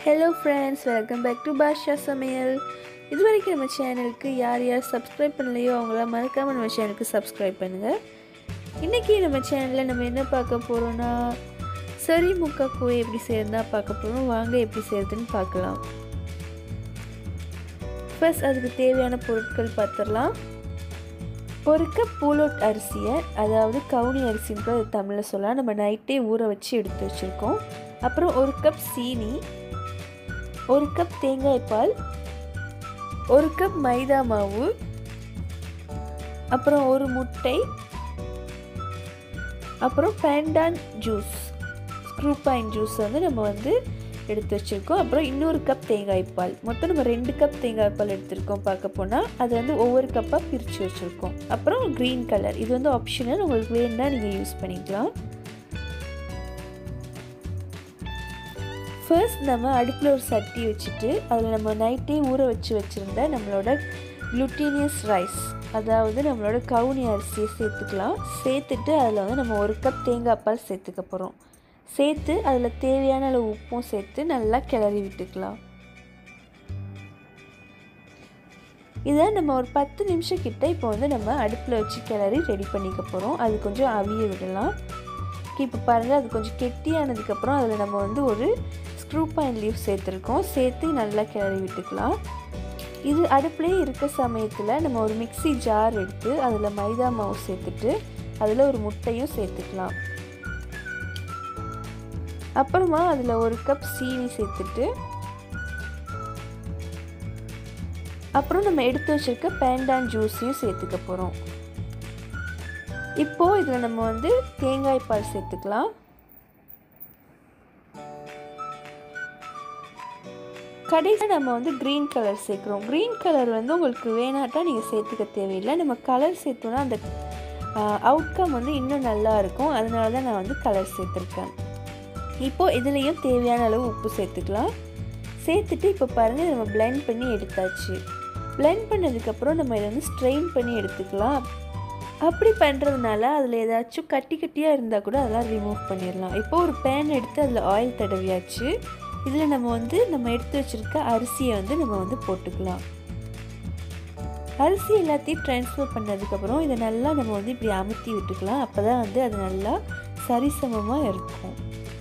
hello friends welcome back to Basha Samayal இது வரைக்கும் நம்ம சேனலுக்கு யார் யார் சப்ஸ்கிரைப் பண்ணலையோ அவங்களாம் மறக்காமல் நம்ம சேனலுக்கு சப்ஸ்கிரைப் பண்ணுங்கள் இன்றைக்கி நம்ம சேனலில் நம்ம என்ன பார்க்க போகிறோன்னா சரி முக்கா கூவை எப்படி செய்யறதா பார்க்க போகிறோம் வாங்க எப்படி செய்யறதுன்னு பார்க்கலாம் ஃபர்ஸ்ட் அதுக்கு தேவையான பொருட்கள் பார்த்துடலாம் ஒரு கப் பூலோட் அரிசியை அதாவது கவுனி அரிசின்ற அது தமிழில் சொல்லலாம் நம்ம நைட்டே ஊற வச்சு எடுத்து வச்சுருக்கோம் அப்புறம் ஒரு கப் சீனி ஒரு கப் தேங்காய் பால் ஒரு கப் மைதா மாவு அப்புறம் ஒரு முட்டை அப்புறம் பேண்டான் ஜூஸ் ஸ்க்ரூபைன் ஜூஸ் வந்து நம்ம வந்து எடுத்து வச்சுருக்கோம் அப்புறம் இன்னொரு கப் தேங்காய் பால் மொத்தம் நம்ம ரெண்டு கப் தேங்காய் பால் எடுத்திருக்கோம் பார்க்க போனால் அது வந்து ஒவ்வொரு கப்பாக பிரித்து வச்சுருக்கோம் அப்புறம் க்ரீன் கலர் இது வந்து ஆப்ஷனல் உங்களுக்கு வேணும்னா நீங்கள் யூஸ் பண்ணிக்கலாம் ஃபர்ஸ்ட் நம்ம அடுப்பில் ஒரு சட்டி வச்சுட்டு அதில் நம்ம நைட்டே ஊற வச்சு வச்சுருந்த நம்மளோட குளுட்டீனியஸ் ரைஸ் அதாவது நம்மளோட கவுனி அரிசியை சேர்த்துக்கலாம் சேர்த்துட்டு அதில் வந்து நம்ம ஒரு கப் தேங்காய் பால் சேர்த்துக்க போகிறோம் சேர்த்து அதில் தேவையான அளவு உப்பும் சேர்த்து நல்லா கிளறி விட்டுக்கலாம் இதை நம்ம ஒரு பத்து நிமிஷம் கிட்ட இப்போ வந்து நம்ம அடுப்பில் வச்சு கிளறி ரெடி பண்ணிக்க போகிறோம் அது கொஞ்சம் அவிய விடலாம் இப்போ பாருங்கள் அது கொஞ்சம் கெட்டியானதுக்கப்புறம் அதில் நம்ம வந்து ஒரு ஸ்க்ரூ பாயின் லீவ் சேர்த்துருக்கோம் சேர்த்து நல்லா கிளறி விட்டுக்கலாம் இது அடுப்புலேயே இருக்க சமயத்தில் நம்ம ஒரு மிக்சி ஜார் எடுத்து அதில் மைதா மாவு சேர்த்துட்டு அதில் ஒரு முட்டையும் சேர்த்துக்கலாம் அப்புறமா அதில் ஒரு கப் சீனி சேர்த்துட்டு அப்புறம் நம்ம எடுத்து வச்சுருக்க பேண்டான் ஜூஸையும் சேர்த்துக்க போகிறோம் இப்போது இதில் நம்ம வந்து தேங்காய் பால் சேர்த்துக்கலாம் கடைசியாக நம்ம வந்து க்ரீன் கலர் சேர்க்குறோம் க்ரீன் கலர் வந்து உங்களுக்கு வேணாட்டா நீங்கள் சேர்த்துக்க தேவையில்லை நம்ம கலர் சேர்த்தோன்னா அந்த அவுட்கம் வந்து இன்னும் நல்லா இருக்கும் அதனால தான் நான் வந்து கலர் சேர்த்துருக்கேன் இப்போது இதுலேயும் தேவையான அளவு உப்பு சேர்த்துக்கலாம் சேர்த்துட்டு இப்போ பாருங்கள் நம்ம பிளெண்ட் பண்ணி எடுத்தாச்சு பிளெண்ட் பண்ணதுக்கப்புறம் நம்ம இதை வந்து ஸ்ட்ரெயின் பண்ணி எடுத்துக்கலாம் அப்படி பண்ணுறதுனால அதில் ஏதாச்சும் கட்டி கட்டியாக இருந்தால் கூட அதெல்லாம் ரிமூவ் பண்ணிடலாம் இப்போ ஒரு பேன் எடுத்து அதில் ஆயில் தடவியாச்சு இதில் நம்ம வந்து நம்ம எடுத்து வச்சுருக்க அரிசியை வந்து நம்ம வந்து போட்டுக்கலாம் அரிசி எல்லாத்தையும் ட்ரான்ஸ்ஃபர் பண்ணதுக்கப்புறம் இதை நல்லா நம்ம வந்து இப்படி அமுத்தி விட்டுக்கலாம் அப்போ தான் வந்து அது நல்லா சரிசமமாக இருக்கும்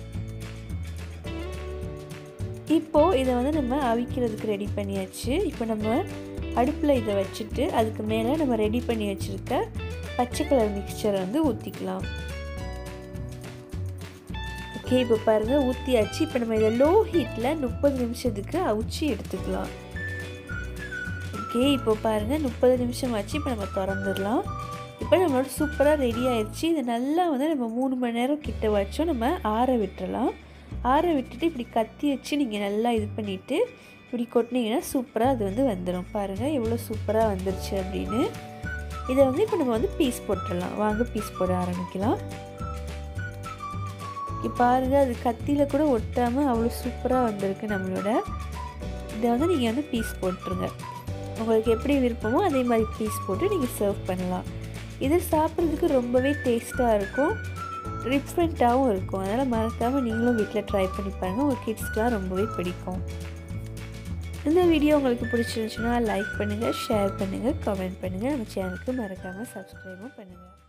இப்போது இதை வந்து நம்ம அவிக்கிறதுக்கு ரெடி பண்ணியாச்சு இப்போ நம்ம அடுப்பில் இதை வச்சுட்டு அதுக்கு மேலே நம்ம ரெடி பண்ணி வச்சுருக்க பச்சை கலர் மிக்சரை வந்து ஊற்றிக்கலாம் ஓகே இப்போ பாருங்கள் ஊற்றியாச்சு இப்போ நம்ம இதை லோ ஹீட்டில் முப்பது நிமிஷத்துக்கு அவிச்சு எடுத்துக்கலாம் ஓகே இப்போ பாருங்கள் முப்பது நிமிஷம் ஆச்சு இப்போ நம்ம திறந்துடலாம் இப்போ நம்மளோட சூப்பராக ரெடி ஆயிடுச்சு இதை நல்லா வந்து நம்ம மூணு மணி நேரம் கிட்ட வச்சோம் நம்ம ஆற விட்டுறலாம் ஆற விட்டுட்டு இப்படி கத்தி வச்சு நீங்கள் நல்லா இது பண்ணிவிட்டு இப்படி கொட்டினீங்கன்னா சூப்பராக அது வந்து வந்துடும் பாருங்கள் எவ்வளோ சூப்பராக வந்துருச்சு அப்படின்னு இதை வந்து இப்போ நம்ம வந்து பீஸ் போட்டுடலாம் வாங்க பீஸ் போட ஆரம்பிக்கலாம் இப்போ பாருங்கள் அது கத்தியில் கூட ஒட்டாமல் அவ்வளோ சூப்பராக வந்திருக்கு நம்மளோட இதை வந்து நீங்கள் வந்து பீஸ் போட்டுருங்க உங்களுக்கு எப்படி விருப்பமோ அதே மாதிரி பீஸ் போட்டு நீங்கள் சர்வ் பண்ணலாம் இது சாப்பிட்றதுக்கு ரொம்பவே டேஸ்ட்டாக இருக்கும் டிஃப்ரெண்ட்டாகவும் இருக்கும் அதனால் மறக்காமல் நீங்களும் வீட்டில் ட்ரை பண்ணி பாருங்கள் உங்கள் கிட்ஸ்க்கெலாம் ரொம்பவே பிடிக்கும் இந்த வீடியோ உங்களுக்கு பிடிச்சிருந்துச்சுன்னா லைக் பண்ணுங்கள் ஷேர் பண்ணுங்கள் கமெண்ட் பண்ணுங்கள் நம்ம சேனலுக்கு மறக்காமல் சப்ஸ்கிரைபும் பண்ணுங்கள்